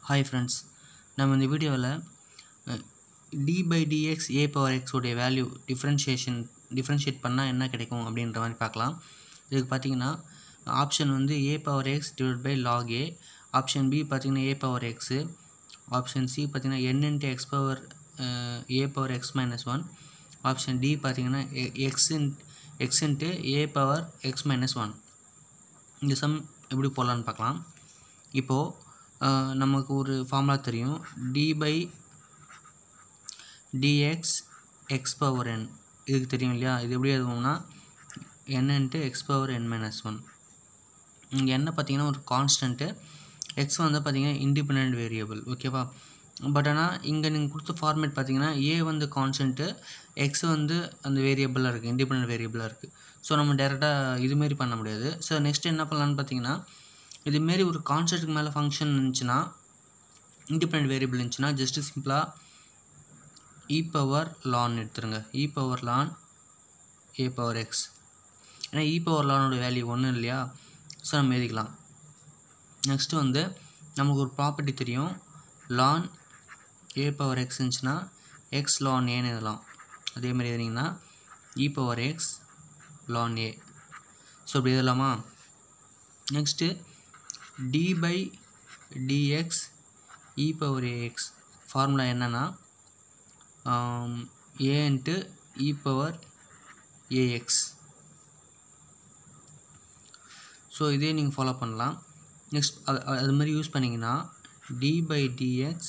hi friends நம்ம இந்த வீடியோவில் d by dx a power x உடைய வேல்யூ டிஃப்ரென்ஷியேஷன் டிஃப்ரென்ஷியேட் பண்ணால் என்ன கிடைக்கும் அப்படின்ற மாதிரி பார்க்கலாம் இதுக்கு பார்த்தீங்கன்னா ஆப்ஷன் வந்து a power x divide by log a option B பார்த்தீங்கன்னா a power x option C பார்த்தீங்கன்னா n into x power a power x minus one option D பார்த்தீங்கன்னா x in x into a power x minus one இந்த sum எப்படி போடலான்னு பார்க்கலாம் இப்போது நமக்கு ஒரு ஃபார்முலா தெரியும் d by dx x power n இதுக்கு தெரியும் இல்லையா இது எப்படி எழுதுவோம்னா n into x power n minus one இங்கே என்ன பார்த்தீங்கன்னா ஒரு கான்ஸ்டன்ட்டு எக்ஸ் வந்து பார்த்தீங்கன்னா இண்டிபெண்ட் வேரியபிள் ஓகேவா பட் ஆனால் இங்கே நீங்கள் கொடுத்த ஃபார்மேட் பார்த்தீங்கன்னா ஏ வந்து கான்ஸ்டன்ட்டு எக்ஸ் வந்து அந்த வேரியபிளாக இருக்குது இண்டிபெண்ட் வேரியபிளாக இருக்குது ஸோ நம்ம டேரெக்டாக இதுமாரி பண்ண முடியாது ஸோ நெக்ஸ்ட் என்ன பண்ணலான்னு பார்த்தீங்கன்னா இதுமாரி ஒரு கான்ஸ்டன்ட்டுக்கு மேலே ஃபங்க்ஷன் இருந்துச்சுன்னா இண்டிபெண்ட் வேரியபிள் இருந்துச்சுன்னா ஜஸ்ட்டு சிம்பிளாக இ பவர் லான் எடுத்துருங்க e power ln a power x ஏன்னா இ பவர் லானோட வேல்யூ ஒன்றும் இல்லையா ஸோ நம்ம எழுதிக்கலாம் நெக்ஸ்ட்டு வந்து நமக்கு ஒரு ப்ராப்பர்ட்டி தெரியும் லான் ஏ பவர் எக்ஸ் இருந்துச்சுன்னா எக்ஸ் லான் ஏன்னு எழுதலாம் அதேமாதிரி எழுதினீங்கன்னா e power x ln a so இப்படி எழுதலாமா next d by dx e power ax formula என்னென்னா a into e power ax so இதே நீங்கள் ஃபாலோ பண்ணலாம் நெக்ஸ்ட் அது அது மாதிரி யூஸ் பண்ணிங்கன்னா d by dx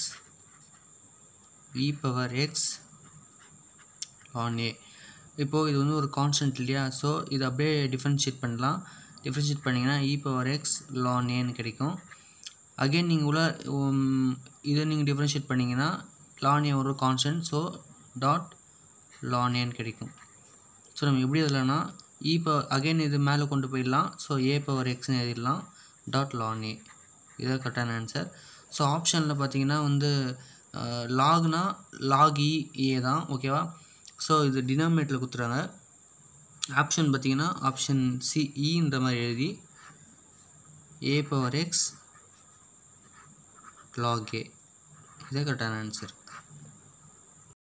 e power x on a இப்போது இது வந்து ஒரு கான்ஸ்டன்ட் இல்லையா ஸோ இது அப்படியே டிஃப்ரென்ஷியேட் பண்ணலாம் டிஃப்ரென்ஷியேட் பண்ணிங்கன்னா இ பவர் எக்ஸ் லான் ஏன்னு கிடைக்கும் அகெயின் நீங்கள் உள்ள இதை நீங்கள் டிஃப்ரென்ஷியேட் பண்ணிங்கன்னா லான் ஏ ஒரு கான்ஸ்டன்ட் ஸோ டாட் லான் ஏன்னு கிடைக்கும் ஸோ நம்ம எப்படி எழுதலாம்னா இ பவர் அகெயின் இது மேலே கொண்டு போயிடலாம் ஸோ ஏ பவர் எக்ஸ்னு எழுதிடலாம் டாட் லான் ஏ இதான் கரெக்டான ஆன்சர் ஸோ ஆப்ஷனில் பார்த்தீங்கன்னா வந்து லாக்னா லாக் இ ஏ தான் ஓகேவா ஸோ இது டினாமினேட்டில் கொடுத்துறாங்க ஆப்ஷன் பார்த்தீங்கன்னா ஆப்ஷன் சி இன்ற மாதிரி எழுதி a power x log a இதே கரெக்டான ஆன்சர்